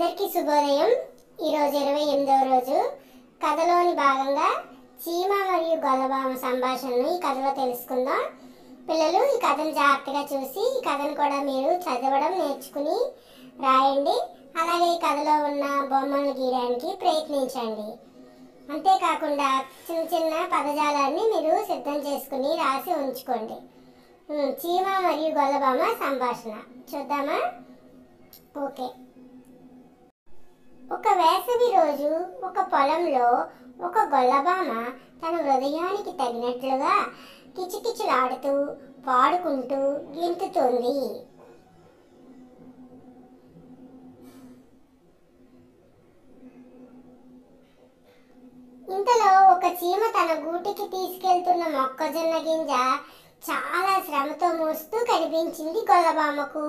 అందరికీ శుభోదయం ఈరోజు ఇరవై ఎనిమిదవ రోజు కథలోని భాగంగా చీమ మరియు గొల్లబామ సంభాషణను ఈ కథలో తెలుసుకుందాం పిల్లలు ఈ కథను జాగ్రత్తగా చూసి ఈ కథను కూడా మీరు చదవడం నేర్చుకుని రాయండి అలాగే ఈ కథలో ఉన్న బొమ్మలను గీయడానికి ప్రయత్నించండి అంతేకాకుండా చిన్న చిన్న పదజాలాన్ని మీరు సిద్ధం చేసుకుని రాసి ఉంచుకోండి ఉమ్, చీమ మరియు గొల్లబామ సంభాషణ చూద్దామా ఓకే ఒక వేసవి రోజు ఒక పొలంలో ఒక గొల్లబామ తన హృదయానికి తగినట్లుగా కిచకిచలాడుతూ పాడుకుంటూ గింతుతోంది ఇంతలో ఒక చీమ తన గూటికి తీసుకెళ్తున్న మొక్కజొన్న గింజ చాలా శ్రమతో మోస్తూ కనిపించింది గొల్లబామకు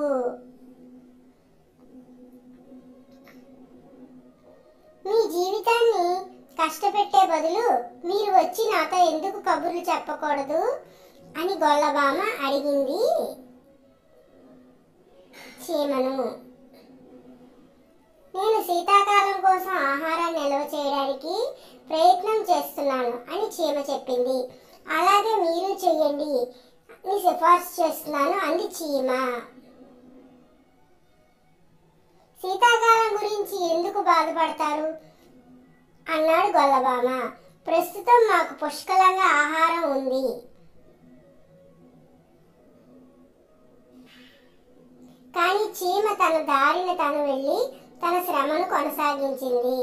మీ జీవితాన్ని కష్టపెట్టే బదులు మీరు వచ్చి నాతో ఎందుకు కబుర్లు చెప్పకూడదు అని గొల్లబామ అడిగింది చీమను నేను శీతాకాలం కోసం ఆహారాన్ని నిల్వ చేయడానికి ప్రయత్నం చేస్తున్నాను అని చీమ చెప్పింది అలాగే మీరు చెయ్యండి అని సిఫార్సు చేస్తున్నాను అంది చీమ శీతాకాలం గురించి ఎందుకు బాధపడతారు అన్నాడు గొల్లబామ ప్రస్తుతం మాకు పుష్కలంగా ఆహారం ఉంది కానీ చీమ తన దారిన తను వెళ్ళి తన శ్రమను కొనసాగించింది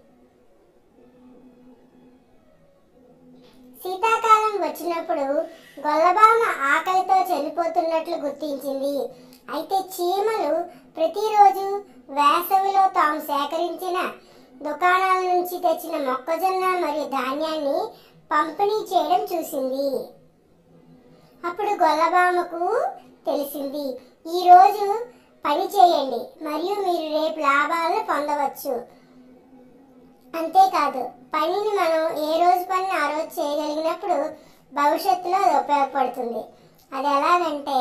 శీతాకాలం వచ్చినప్పుడు గొల్లబామ ఆకలితో చనిపోతున్నట్లు గుర్తించింది అయితే చీమలు ప్రతిరోజు వేసవిలో తాము సేకరించిన దుకాణాల నుంచి తెచ్చిన మొక్కజొన్న మరియు ధాన్యాన్ని పంపిణీ చేయడం చూసింది అప్పుడు గొల్లబామకు తెలిసింది ఈరోజు పని చేయండి మరియు మీరు రేపు లాభాలను పొందవచ్చు అంతేకాదు పనిని మనం ఏ రోజు పని ఆ రోజు చేయగలిగినప్పుడు భవిష్యత్తులో అది ఉపయోగపడుతుంది అది ఎలాగంటే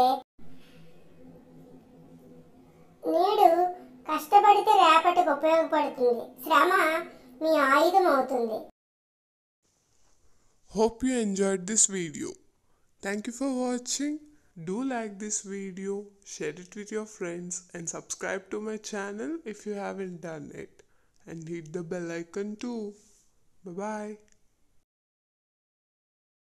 నేడు కష్టపడితే రేపటికి ఉపయోగపడుతుంది శ్రమ మీ ఆయుధం అవుతుంది Hope you enjoyed this video. Thank you for watching. Do like this video, share it with your friends, and subscribe to my channel if you haven't done it. And hit the bell icon too. Bye bye.